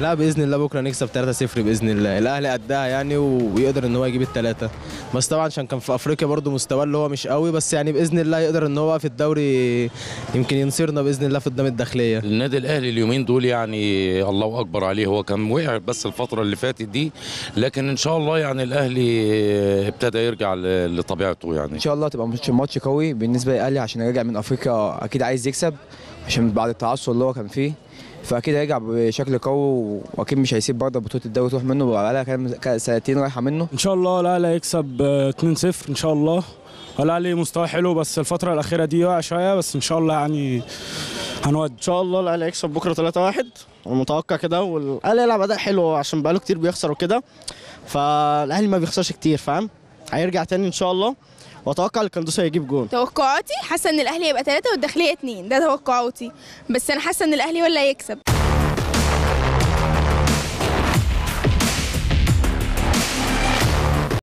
لا باذن الله بكره نكسب 3-0 باذن الله الاهلي قدها يعني ويقدر ان هو يجيب الثلاثه بس طبعا عشان كان في افريقيا برضو مستواه اللي هو مش قوي بس يعني باذن الله يقدر ان هو في الدوري يمكن ينصرنا باذن الله في قدام الداخليه النادي الاهلي اليومين دول يعني الله اكبر عليه هو كان وقع بس الفتره اللي فاتت دي لكن ان شاء الله يعني الاهلي ابتدى يرجع ل- لطبيعته يعني ان شاء الله تبقى ماتش ماتش قوي بالنسبه للاهلي عشان راجع من افريقيا اكيد عايز يكسب عشان بعد التعثر اللي هو كان فيه فاكيد هيرجع بشكل قوي واكيد مش هيسيب برضه بطوله الدوري تروح منه بقى كام كام- سنتين رايحه منه ان شاء الله الاهلي هيكسب آه، 2-0 ان شاء الله الاهلي مستواه حلو بس الفتره الاخيره دي واقع شويه بس ان شاء الله يعني هنودي ان شاء الله الاهلي هيكسب بكره 3-1 ومتوقع كده والاهلي يلعب اداء حلو عشان بقاله كتير بيخسر وكده فالاهلي ما بيخسرش كتير فاهم هيرجع تاني ان شاء الله واتوقع الكندوسي هيجيب جون توقعاتي حاسه ان الاهلي هيبقى ثلاثة والداخليه اتنين ده توقعاتي بس انا حاسه ان الاهلي ولا هيكسب